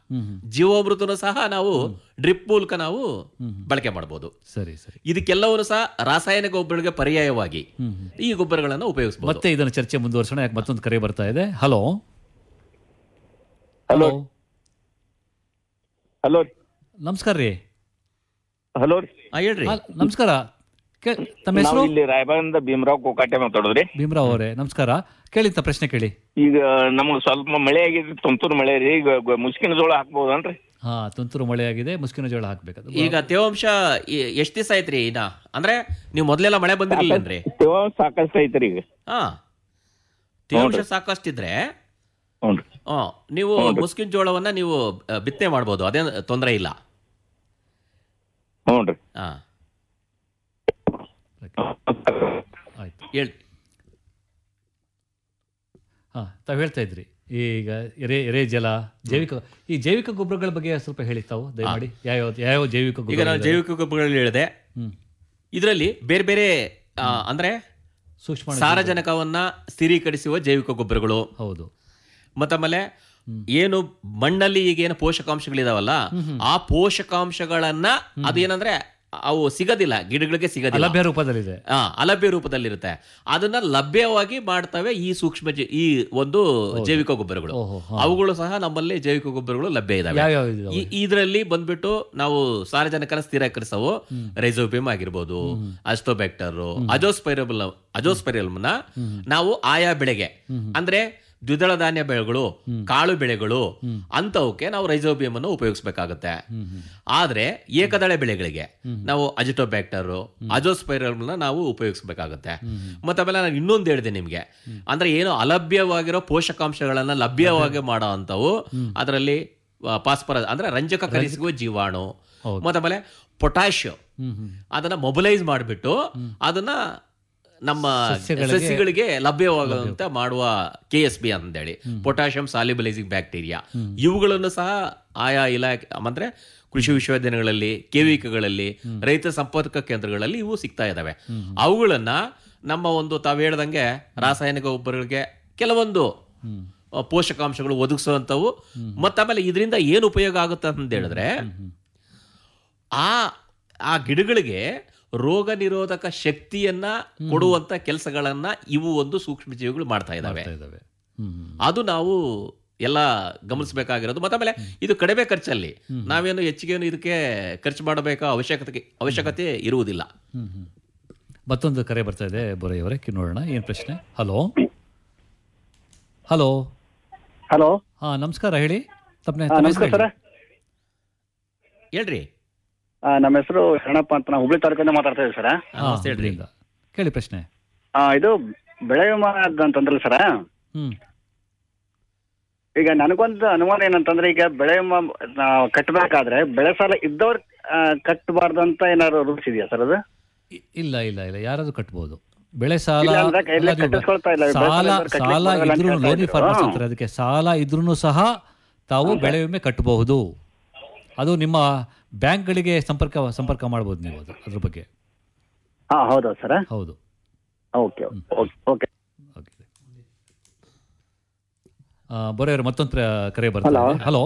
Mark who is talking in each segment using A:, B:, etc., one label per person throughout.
A: ಜೀವಾಮೃತನು ಸಹ ನಾವು ಡ್ರಿಪ್ ಮೂಲಕ ನಾವು ಬಳಕೆ ಮಾಡಬಹುದು
B: ಸರಿ ಸರಿ
A: ಇದಕ್ಕೆಲ್ಲವನ್ನು ಸಹ ರಾಸಾಯನಿಕ ಗೊಬ್ಬರಗಳಿಗೆ ಪರ್ಯಾಯವಾಗಿ ಈ ಗೊಬ್ಬರಗಳನ್ನು ಉಪಯೋಗಿಸಬಹುದು
B: ಮತ್ತೆ ಇದನ್ನ ಚರ್ಚೆ ಮುಂದುವರ್ಸೋಣ ಯಾಕೆ ಮತ್ತೊಂದು ಕರೆ ಬರ್ತಾ ಇದೆ ಹಲೋ
C: ಹಲೋ ಹಲೋ
B: ನಮಸ್ಕಾರ ರೀ
C: ಹಲೋ
A: ಹೇಳ್ರಿ
B: ಹಾ, ನಮಸ್ಕಾರ ಕೇ- ತಮ್ಮ ಹೆಸರು
C: ನಾವು ಇಲ್ಲಿ ರಾಯಬಾಗದಿಂದ ಭೀಮರಾವ್ ಕೋಕಾಟೆ ಮಾತಾಡೋದ್ರಿ
B: ಭೀಮರಾವ್ ಅವರೇ ನಮಸ್ಕಾರ ಕೇಳಿ ತ ಪ್ರಶ್ನೆ ಕೇಳಿ
C: ಈಗ ನಮ್ಗೆ ಸ್ವಲ್ಪ ಮಳೆ ಆಗಿದೆ ತುಂತುರು ಮಳೆ ರೀ ಈಗ ಗ- ಮುಸ್ಕಿನ ಜೋಳ ಹಾಕ್ಬೋದನ್ರಿ
B: ಹಾ ತುಂತುರು ಮಳೆ ಆಗಿದೆ ಮುಸ್ಕಿನ ಜೋಳ ಹಾಕ್ಬೇಕದು
A: ಈಗ ತೇವಾಂಶ ಎ- ಎಷ್ಟ್ ದಿವಸ ಆಯ್ತ್ರಿ ಇನ್ನ ಅಂದ್ರೆ ನೀವು ಮೊದ್ಲೆಲ್ಲ ಮಳೆ ಬಂದಿರ್ಲಿಲ್ಲನ್ರಿ
C: ತೇವಾಂಶ ಸಾಕಷ್ಟು ಐತ್ರಿ ಈಗ
A: ಹಾ ತೇವಾಂಶ ಸಾಕಷ್ಟಿದ್ರೆ
C: ಹ್ಞೂ
A: ಆ, ನೀವು ಮುಸ್ಕಿನ ಜೋಳವನ್ನ ನೀವು ಆ, ಬಿತ್ತನೆ ಮಾಡ್ಬೋದು ಅದೇನು ತೊಂದರೆ ಇಲ್ಲ
C: ಹ್ಞೂ ರೀ
A: ಹಾ
B: ಆಯ್ತು
A: ಹೇಳ್
B: ಹಾ ತಾವು ಹೇಳ್ತಾ ಇದ್ರಿ ಈಗ ಎರೆ ಎರೆ ಜಲ ಜೈವಿಕ ಈ ಜೈವಿಕ ಗೊಬ್ಬರಗಳ ಬಗ್ಗೆ ಸ್ವಲ್ಪ ಹೇಳಿ ತಾವು ದಯಮಾಡಿ ಯಾವ ಯಾವ ಜೈವಿಕ
A: ಈಗ
B: ಗೊಬ್ಬರ
A: ನಾನು ಜೈವಿಕ ಗೊಬ್ಬರಗಳಲ್ಲಿ ಹೇಳಿದೆ
B: ಹ್ಮ್.
A: ಇದರಲ್ಲಿ ಬೇರೆ ಬೇರೆ ಆ, ಅಂದ್ರೆ
B: ಸೂಕ್ಷ್ಮ
A: ಸಾರಜನಕವನ್ನ ಸ್ಥಿರೀಕರಿಸುವ ಜೈವಿಕ ಗೊಬ್ಬರಗಳು
B: ಹೌದು
A: ಮತ್ತಾಮೇಲೆ ಏನು ಮಣ್ಣಲ್ಲಿ ಈಗ ಏನು ಪೋಷಕಾಂಶಗಳಿದಾವಲ್ಲ ಆ ಪೋಷಕಾಂಶಗಳನ್ನ ಅದೇನಂದ್ರೆ ಅವು ಸಿಗೋದಿಲ್ಲ ಗಿಡಗಳಿಗೆ ಸಿಗೋದಿಲ್ಲ
B: ಲಭ್ಯ ರೂಪದಲ್ಲಿದೆ
A: ಆ, ಅಲಭ್ಯ ರೂಪದಲ್ಲಿರುತ್ತೆ ಅದನ್ನ ಲಭ್ಯವಾಗಿ ಮಾಡ್ತವೆ ಈ ಸೂಕ್ಷ್ಮ ಜೀ- ಈ ಒಂದು ಜೈವಿಕ ಗೊಬ್ಬರಗಳು
B: ಓಹೋ,
A: ಅವುಗಳು ಸಹ ನಮ್ಮಲ್ಲಿ ಜೈವಿಕ ಗೊಬ್ಬರಗಳು ಲಭ್ಯ ಇದಾವೆ
B: ಯಾವ್ಯಾವ ಇದಾವೆ?
A: ಈ- ಇದರಲ್ಲಿ ಬಂದ್ಬಿಟ್ಟು ನಾವು ಸಾರಜನಕನ ಸ್ಥಿರೀಕರಿಸವು ರೈಸೋಬಿಯಂ ಆಗಿರ್ಬೋದು ಅಸ್ಟೋಬ್ಯಾಕ್ಟರ್ ಅಜೋಸ್ಪೈರಬಲ್ ಅಜೋಸ್ಪೈರಲ್ನ ನಾವು ಆಯಾ ಬೆಳೆಗೆ ಅಂದ್ರೆ ದ್ವಿದಳ ಧಾನ್ಯ ಬೆಳೆಗಳು ಕಾಳು ಬೆಳೆಗಳು ಅಂತವಕ್ಕೆ ನಾವು ರೈಸೋಬಿಯಂ ಅನ್ನು ಉಪಯೋಗಿಸಬೇಕಾಗತ್ತೆ ಆದ್ರೆ ಏಕದಳ ಬೆಳೆಗಳಿಗೆ ನಾವು ಅಜಿಟೋಬ್ಯಾಕ್ಟರ್ ಅಜೋಸ್ಪೈರಲ್ನ ನಾವು ಉಪಯೋಗಿಸಬೇಕಾಗತ್ತೆ ಮತ್ತೆ ಆಮೇಲೆ ನಾನು ಇನ್ನೊಂದು ಹೇಳಿದೆ ನಿಮ್ಗೆ ಅಂದ್ರೆ ಏನು ಅಲಭ್ಯವಾಗಿರೋ ಪೋಷಕಾಂಶಗಳನ್ನ ಲಭ್ಯವಾಗಿ ಮಾಡೋ ಅಂತವು ಅದರಲ್ಲಿ ಪಾಸ್ಪರ ಅಂದ್ರೆ ರಂಜಕ ಕಲಿಸುವ ಜೀವಾಣು ಮತ್ತೆ ಆಮೇಲೆ ಪೊಟ್ಯಾಶಿಯಂ ಅದನ್ನ ಮೊಬಿಲೈಸ್ ಮಾಡಿಬಿಟ್ಟು ಅದನ್ನ ನಮ್ಮ ಸಸ್ಯಗಳಿಗೆ ಲಭ್ಯವಾಗುವಂತೆ ಮಾಡುವ ಕೆ ಎಸ್ ಬಿ ಅಂತೇಳಿ ಪೊಟ್ಯಾಷಿಯಂ ಸಾಲಿಬಲೈಸಿಂಗ್ ಬ್ಯಾಕ್ಟೀರಿಯಾ ಇವುಗಳನ್ನು ಸಹ ಆಯಾ ಇಲಾಖೆ ಅಂದ್ರೆ ಕೃಷಿ ವಿಶ್ವವಿದ್ಯಾಲಯಗಳಲ್ಲಿ ಕೆವಿಕಗಳಲ್ಲಿ ರೈತ ಸಂಪರ್ಕ ಕೇಂದ್ರಗಳಲ್ಲಿ ಇವು ಸಿಗ್ತಾ ಇದಾವೆ ಅವುಗಳನ್ನ ನಮ್ಮ ಒಂದು ತಾವು ಹೇಳ್ದಂಗೆ ರಾಸಾಯನಿಕ ಗೊಬ್ಬರಗಳಿಗೆ ಕೆಲವೊಂದು ಆ, ಪೋಷಕಾಂಶಗಳು ಒದಗಿಸುವಂಥವು ಮತ್ತೆ ಆಮೇಲೆ ಇದರಿಂದ ಏನು ಉಪಯೋಗ ಆಗುತ್ತೆ ಅಂತ ಹೇಳಿದ್ರೆ ಆ ಆ ಗಿಡಗಳಿಗೆ ರೋಗ ನಿರೋಧಕ ಶಕ್ತಿಯನ್ನ ಕೊಡುವಂತ ಕೆಲಸಗಳನ್ನ ಇವು ಒಂದು ಸೂಕ್ಷ್ಮ ಜೀವಿಗಳು ಮಾಡ್ತಾ ಇದಾವೆ
B: ಇದಾವೆ ಹ್ಮ್
A: ಅದು ನಾವು ಎಲ್ಲ ಗಮನಿಸಬೇಕಾಗಿರೋದು ಮತ್ತೆ ಆಮೇಲೆ ಇದು ಕಡಿಮೆ ಖರ್ಚಲ್ಲಿ ನಾವೇನು ಹೆಚ್ಚಿಗೆ ಏನು ಇದಕ್ಕೆ ಖರ್ಚು ಮಾಡಬೇಕಾ ಅವಶ್ಯಕತೆ ಅವಶ್ಯಕತೆ ಇರುವುದಿಲ್ಲ
B: ಹ್ಮ್ ಹ್ಮ್ ಮತ್ತೊಂದು ಕರೆ ಬರ್ತಾ ಇದೆ ಬೊರೆಯವರೇ ಕಿ ನೋಡೋಣ ಏನು ಪ್ರಶ್ನೆ ಹಲೋ ಹಲೋ
D: ಹಲೋ
B: ಹಾ ನಮಸ್ಕಾರ ಹೇಳಿ ತಪ್ಪನೆ
D: ನಮಸ್ಕಾರ ಸರ್
A: ಹೇಳ್ರಿ
D: ನಮ್ಮ ಹೆಸರು ಶರಣಪ್ಪ ಅಂತ ನಾವು ಹುಬ್ಳಿ ತಾಲೂಕಿಂದ ಮಾತಾಡ್ತಾ ಇದ್ದೀವಿ ಸರ್
A: ನಮಸ್ತೆ ಹೇಳ್ರಿ
B: ಕೇಳಿ ಪ್ರಶ್ನೆ
D: ಇದು ಬೆಳೆ ವಿಮಾ ಅಂತಂದ್ರಲ್ಲ ಸರ್
B: ಹ್ಮ್
D: ಈಗ ನನಗೊಂದು ಅನುಮಾನ ಏನಂತಂದ್ರೆ ಈಗ ಬೆಳೆ ವಿಮಾ ನಾವು ಕಟ್ಟಬೇಕಾದ್ರೆ ಬೆಳೆ ಸಾಲ ಇದ್ದವ್ರು ಕಟ್ಟಬಾರ್ದಂತ ಏನಾದ್ರು ರೂಲ್ಸ್ ಇದೆಯಾ ಸರ್ ಅದು
B: ಇ- ಇಲ್ಲ ಇಲ್ಲ ಇಲ್ಲ ಯಾರಾದ್ರೂ ಕಟ್ಬೋದು ಬೆಳೆ ಸಾಲ
D: ಇಲ್ಲ ಅಂದ್ರೆ ಕೈಲೇ
B: ಅಲ್ಲ, ನೀವು
D: ಕಟ್ಟಿಸ್ಕೊಳ್ತಾ ಇಲ್ಲ. ಬೆಳೆ
B: ಸಾಲ
D: ಸಾಲ ಇದ್ದವ್ರು ಕಟ್ಲಿಕ್ಕೆ
B: ಸಾಲ
D: ಬರಲ್ಲ ಅಂತ
B: ಇದ್ರೂ
D: ಹೇಳ್ತಾ
B: ಲೋನಿ
D: ಇದ್ರು.
B: ಫಾರ್ಮರ್ಸ್
D: ಹಾ.
B: ಅಂತಾರೆ ಅದಕ್ಕೆ ಸಾಲ ಇದ್ರೂ ಸಹ ತಾವು ಬೆಳೆ ವಿಮೆ ಕಟ್ಟಬಹುದು ಅದು ನಿಮ್ಮ ಬ್ಯಾಂಕ್ಗಳಿಗೆ ಸಂಪರ್ಕ ಸಂಪರ್ಕ ಮಾಡ್ಬೋದು ನೀವು ಅದು ಅದ್ರ ಬಗ್ಗೆ
D: ಹಾ ಹೌದಾ ಸರ್
B: ಹೌದು
D: ಓಕೆ ಓಕೆ ಓಕೆ
B: ಬರೋರು ಮತ್ತೊಂದು ಪ್ರ- ಕರೆ ಬರ್ತಾರೆ ಹಲೋ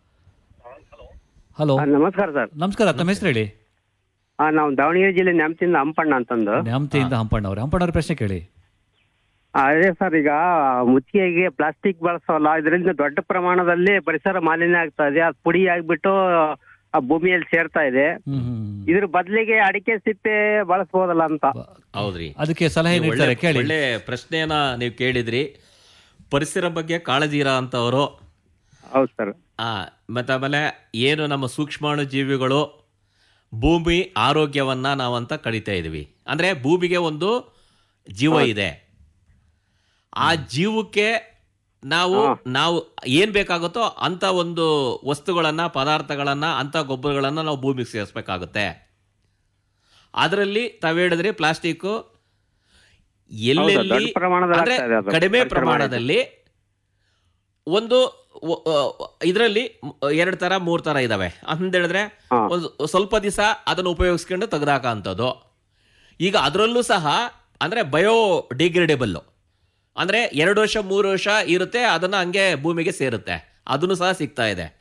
B: ಹಲೋ
E: ನಮಸ್ಕಾರ ಸರ್
B: ನಮಸ್ಕಾರ ತಮ್ಮ ಹೆಸರು ಹೇಳಿ
E: ಆ, ನಾವು ದಾವಣಗೆರೆ ಜಿಲ್ಲೆ ನ್ಯಾಮತಿಯಿಂದ ಹಂಪಣ್ಣ ಅಂತಂದು
B: ನ್ಯಾಮತಿಯಿಂದ ಹಂಪಣ್ಣ ಅವ್ರೆ ಹಂಪಣ್ಣ ಅವ್ರ ಪ್ರಶ್ನೆ ಕೇಳಿ
E: ಆ, ಅದೇ ಸರ್ ಈಗ ಮುತ್ತಿಗೆಗೆ ಪ್ಲಾಸ್ಟಿಕ್ ಬಳಸೋಲ್ಲ ಇದರಿಂದ ದೊಡ್ಡ ಪ್ರಮಾಣದಲ್ಲಿ ಪರಿಸರ ಮಾಲಿನ್ಯ ಆಗ್ತಾ ಇದೆ ಅದು ಪುಡಿ ಆಗ್ಬಿಟ್ಟು ಆ ಭೂಮಿಯಲ್ಲಿ ಸೇರ್ತಾ ಇದೆ ಇದ್ರ ಬದಲಿಗೆ ಅಡಿಕೆ ಸಿಪ್ಪೆ ಬಳಸಬಹುದಲ್ಲ ಅಂತ
A: ಹೌದ್ರಿ
B: ಅದಕ್ಕೆ ಸಲಹೆ
A: ನೀವು
B: ನೀಡ್ತಾರೆ
A: ಒಳ್ಳೆ-
B: ಕೇಳಿ
A: ಒಳ್ಳೆ ಪ್ರಶ್ನೆಯನ್ನ ನೀವು ಕೇಳಿದ್ರಿ ಪರಿಸರ ಬಗ್ಗೆ ಕಾಳಜಿ ಇರೋ ಅಂತವರು
E: ಹೌದು ಸರ್
A: ಆ ಮತ್ತೆ ಆಮೇಲೆ ಏನು ನಮ್ಮ ಸೂಕ್ಷ್ಮಾಣು ಜೀವಿಗಳು ಭೂಮಿ ಆರೋಗ್ಯವನ್ನ ನಾವಂತ ಕಡಿತಾ ಇದೀವಿ ಅಂದ್ರೆ ಭೂಮಿಗೆ ಒಂದು ಜೀವ ಇದೆ ಆ ಜೀವಕ್ಕೆ ನಾವು ನಾವು ಏನ್ ಬೇಕಾಗುತ್ತೋ ಅಂತ ಒಂದು ವಸ್ತುಗಳನ್ನ ಪದಾರ್ಥಗಳನ್ನ ಅಂತ ಗೊಬ್ಬರಗಳನ್ನ ನಾವು ಭೂಮಿಗೆ ಸೇರಿಸ್ಬೇಕಾಗುತ್ತೆ ಅದರಲ್ಲಿ ತಾವ್ ಹೇಳಿದ್ರಿ ಪ್ಲಾಸ್ಟಿಕ್ ಎಲ್ಲೆಲ್ಲಿ
E: ದೊಡ್ಡ ಪ್ರಮಾಣದಲ್ಲಿ
A: ಅಂದ್ರೆ
E: ಆಗ್ತಾ ಇದೆ ಅದು.
A: ಕಡಿಮೆ
E: ಪರಿಸರ
A: ಪ್ರಮಾಣದಲ್ಲಿ ಒಂದು ಇದರಲ್ಲಿ ಎರಡು ತರ ಮೂರ್ ತರ ಇದಾವೆ ಅಂತ ಹೇಳಿದ್ರೆ ಒಂದು ಸ್ವಲ್ಪ ದಿವಸ ಅದನ್ನು ಉಪಯೋಗಿಸ್ಕೊಂಡು ತೆಗೆದಾಕ ಅಂತದ್ದು ಈಗ ಅದರಲ್ಲೂ ಸಹ ಅಂದ್ರೆ ಬಯೋ ಡಿಗ್ರೇಡೇಬಲ್ ಅಂದ್ರೆ ಎರಡು ವರ್ಷ ಮೂರು ವರ್ಷ ಇರುತ್ತೆ ಅದನ್ನ ಹಂಗೆ ಭೂಮಿಗೆ ಸೇರುತ್ತೆ ಅದನ್ನು ಸಹ ಸಿಗ್ತಾ ಇದೆ